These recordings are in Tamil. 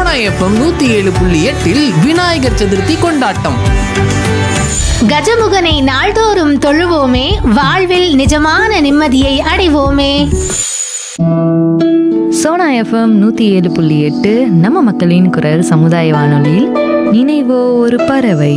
சோனா எஃப்எம் நூத்தி ஏழு புள்ளி எட்டில் விநாயகர் சதுர்த்தி கொண்டாட்டம் கஜமுகனை நாள்தோறும் தொழுவோமே வாழ்வில் நிஜமான நிம்மதியை அடைவோமே சோனா எஃப்எம் நூற்றி ஏழு புள்ளி எட்டு நம்ம மக்களின் குரல் சமுதாய வானொலியில் நினைவோ ஒரு பறவை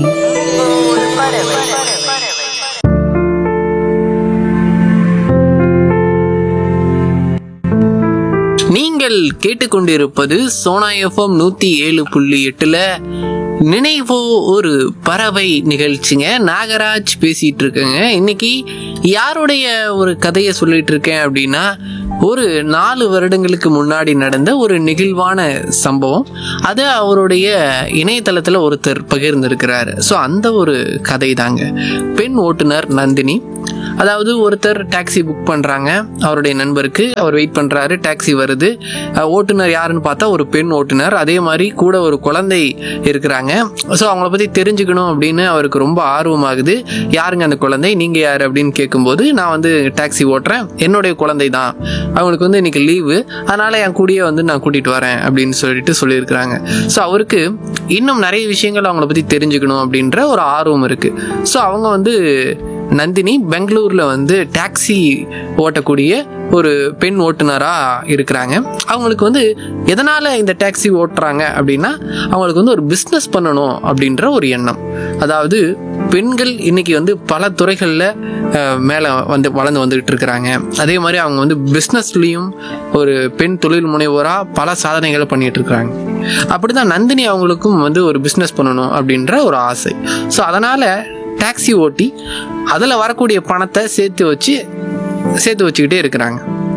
நீங்கள் கேட்டுக்கொண்டிருப்பது சோனா எஃப்எம் நூத்தி ஏழு புள்ளி எட்டுல நினைவோ ஒரு பறவை நிகழ்ச்சிங்க நாகராஜ் பேசிட்டு இருக்கேங்க இன்னைக்கு யாருடைய ஒரு கதையை சொல்லிட்டு இருக்கேன் அப்படின்னா ஒரு நாலு வருடங்களுக்கு முன்னாடி நடந்த ஒரு நெகிழ்வான சம்பவம் அது அவருடைய இணையதளத்தில் ஒருத்தர் பகிர்ந்திருக்கிறாரு ஸோ அந்த ஒரு கதை தாங்க பெண் ஓட்டுநர் நந்தினி அதாவது ஒருத்தர் டாக்ஸி புக் பண்ணுறாங்க அவருடைய நண்பருக்கு அவர் வெயிட் பண்ணுறாரு டாக்ஸி வருது அஹ் ஓட்டுநர் யாருன்னு பார்த்தா ஒரு பெண் ஓட்டுநர் அதே மாதிரி கூட ஒரு குழந்தை இருக்கிறாங்க ஸோ அவங்கள பற்றி தெரிஞ்சுக்கணும் அப்படின்னு அவருக்கு ரொம்ப ஆர்வமாகுது யாருங்க அந்த குழந்தை நீங்கள் யார் அப்படின்னு கேட்கும்போது நான் வந்து டாக்ஸி ஓட்டுறேன் என்னுடைய குழந்தை தான் அவங்களுக்கு வந்து இன்னைக்கு லீவு அதனால என் கூடயே வந்து நான் கூட்டிகிட்டு வரேன் அப்படின்னு சொல்லிட்டு சொல்லியிருக்கிறாங்க ஸோ அவருக்கு இன்னும் நிறைய விஷயங்கள் அவங்கள பற்றி தெரிஞ்சுக்கணும் அப்படின்ற ஒரு ஆர்வம் இருக்குது ஸோ அவங்க வந்து நந்தினி பெங்களூரில் வந்து டாக்ஸி ஓட்டக்கூடிய ஒரு பெண் ஓட்டுநராக இருக்கிறாங்க அவங்களுக்கு வந்து எதனால் இந்த டாக்ஸி ஓட்டுறாங்க அப்படின்னா அவங்களுக்கு வந்து ஒரு பிஸ்னஸ் பண்ணணும் அப்படின்ற ஒரு எண்ணம் அதாவது பெண்கள் இன்னைக்கு வந்து பல துறைகளில் மேலே வந்து வளர்ந்து வந்துகிட்டு இருக்கிறாங்க அதே மாதிரி அவங்க வந்து பிஸ்னஸ்லேயும் ஒரு பெண் தொழில் முனைவோராக பல சாதனைகளை பண்ணிட்டு இருக்கிறாங்க அப்படிதான் நந்தினி அவங்களுக்கும் வந்து ஒரு பிஸ்னஸ் பண்ணணும் அப்படின்ற ஒரு ஆசை ஸோ அதனால் டாக்ஸி ஓட்டி அதில் வரக்கூடிய பணத்தை சேர்த்து வச்சு சேர்த்து வச்சுக்கிட்டே இருக்கிறாங்க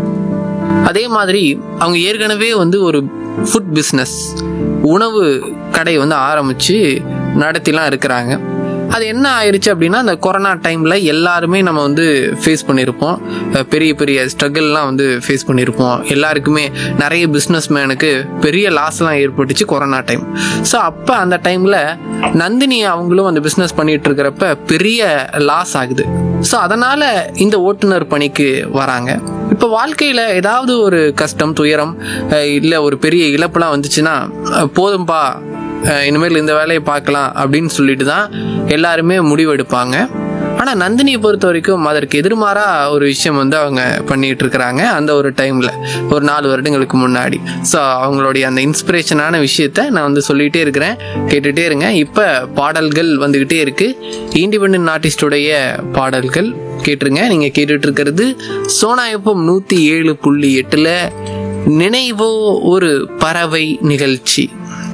அதே மாதிரி அவங்க ஏற்கனவே வந்து ஒரு ஃபுட் பிஸ்னஸ் உணவு கடை வந்து ஆரம்பித்து நடத்திலாம் இருக்கிறாங்க அது என்ன ஆயிடுச்சு அப்படின்னா அந்த கொரோனா டைமில் எல்லாருமே நம்ம வந்து ஃபேஸ் பண்ணியிருப்போம் அஹ் பெரிய பெரிய ஸ்ட்ரகிள்லாம் வந்து ஃபேஸ் பண்ணியிருப்போம் எல்லாருக்குமே நிறைய பிஸ்னஸ் மேனுக்கு பெரிய லாஸ்லாம் ஏற்பட்டுச்சு கொரோனா டைம் ஸோ அப்போ அந்த டைமில் நந்தினி அவங்களும் அந்த பிஸ்னஸ் பண்ணிட்டு இருக்கிறப்ப பெரிய லாஸ் ஆகுது ஸோ அதனால் இந்த ஓட்டுநர் பணிக்கு வராங்க இப்போ வாழ்க்கையில் ஏதாவது ஒரு கஷ்டம் துயரம் இல்லை ஒரு பெரிய இழப்புலாம் வந்துச்சுன்னா அஹ் போதும்பா அஹ் இனிமேல் இந்த வேலையை பார்க்கலாம் அப்படின்னு சொல்லிட்டு தான் எல்லாருமே முடிவெடுப்பாங்க ஆனால் நந்தினியை பொறுத்த வரைக்கும் அதற்கு எதிர்மாறாக ஒரு விஷயம் வந்து அவங்க பண்ணிட்டு இருக்கிறாங்க அந்த ஒரு டைமில் ஒரு நாலு வருடங்களுக்கு முன்னாடி ஸோ அவங்களுடைய அந்த இன்ஸ்பிரேஷனான விஷயத்த நான் வந்து சொல்லிகிட்டே இருக்கிறேன் கேட்டுகிட்டே இருங்க இப்போ பாடல்கள் வந்துக்கிட்டே இருக்கு இண்டிபெண்ட் ஆர்டிஸ்டுடைய பாடல்கள் கேட்டுருங்க நீங்கள் கேட்டுட்டு இருக்கிறது சோனா எஃப்எம் நூற்றி ஏழு புள்ளி எட்டில் நினைவோ ஒரு பறவை நிகழ்ச்சி